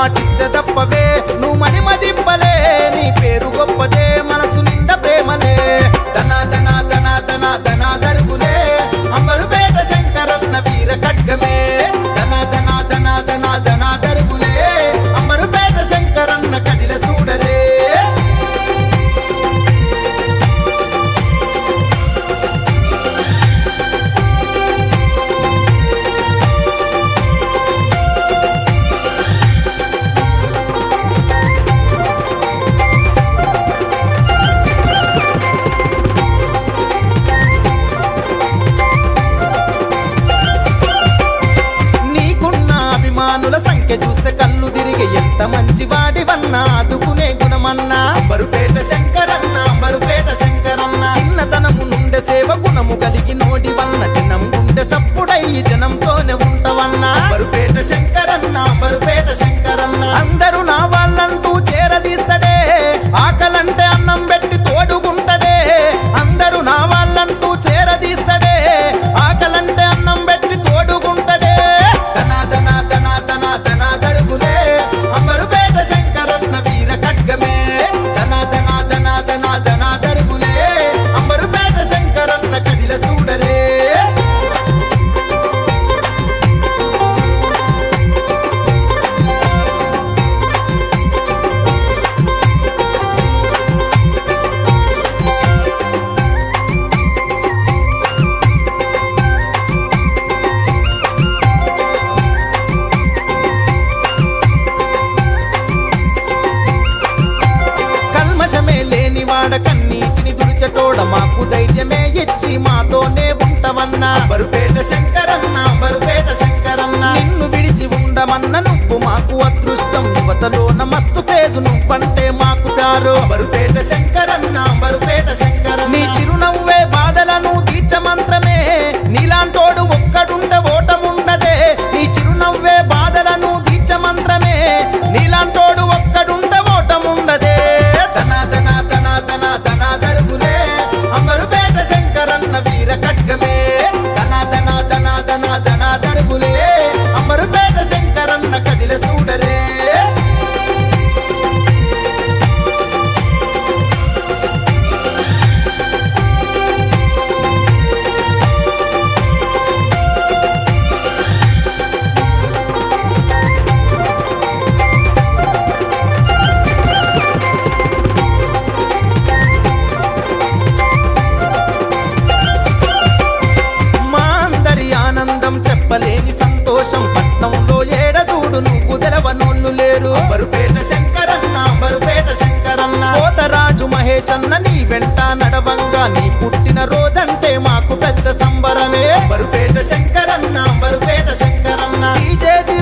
మాటిస్తే తప్పవే నువ్వు మడి మదింపలే నీ పేరు గొప్పదే మనసు నిండా ప్రేమలే ధన ధన ధన ధన ధన దరుగులే అంబరుపేట శంకరన్న వీర ఖడ్గమే ధన ధన ధన ధన ధన దరుగులే అంబరుపేట శంకరన్న కదిల చూడరే నీకున్న అభిమానుల సంఖ్య చూస్తే కళ్ళు తిరిగి ఎంత మంచి వాడివన్నా ఆదుకునే గుణమన్నా బరుపేట శంకరన్న బరుపేట శంకరన్న చిన్నతనము నుండే సేవ గుణము కలిగి నోటి వన్న చిన్నం గుండె సప్పుడయ్యి జనంతోనే ఉంటవన్నా బరుపేట శంకరన్న బరుపేట శంకరన్న అందరూ నా వాళ్ళంటూ చేరదీస్తడే ఆకలంటే అన్నం పెట్టి తోడుగుంటడే అందరూ నా వాళ్ళంటూ చేరదీస్తడే ఆకలంటే అన్నం పెట్టి తోడుగుంటడే ధన ధన ధన ధన ధన దరుగులే అంబరుపేట శంకరన్న వీర ఖడ్గమే ధన ధన ధన ధన ధన దరుగులే అంబరుపేట శంకరన్న కదిల చూడరే కల్మషమే లేని వాడ కన్నీటిని దుడిచటోడ మాకు ధైర్యమే ఇచ్చి మాతోనే ఉంటవన్నా బరుపేట శంకరన్న బరుపేట శంకరన్న నిన్ను విడిచి ఉండమన్న నువ్వు మాకు అదృష్టం యువతలోన మస్తు పేజు నువ్వంటే మాకు కారు బరుపేట శంకరన్న బరుపేట శంకరన్న నీ చిరునవ్వే బాధలను తీర్చ మంత్రమే నీలాంటోడు ఒక్కడుంటే ఓటముండదే నీ చిరునవ్వే బాధలను తీర్చ మంత్రమే నీలాంటోడు ఒక్కడుంటే ఓటముండదే ధన ధన ధన ధన ధన దరుగులే అంబరుపేట శంకరన్న వీర ఖడ్గమే ధన ధన ధన ధన ధన దరుగులే అంబరుపేట శంకరన్న కదిల చూడరే మా అందరి ఆనందం చెప్పలేని సంతోషం పట్నంలో ఏడదూడు నువ్వు తెలవనోళ్ళు లేరు బరుపేట శంకరన్న బరుపేట శంకరన్న కోతరాజు మహేష్ అన్న నీ వెంట నడవంగా నీ పుట్టిన రోజంటే మాకు పెద్ద సంబరమే బరుపేట శంకరన్న బరుపేట శంకరన్న డీజేజీ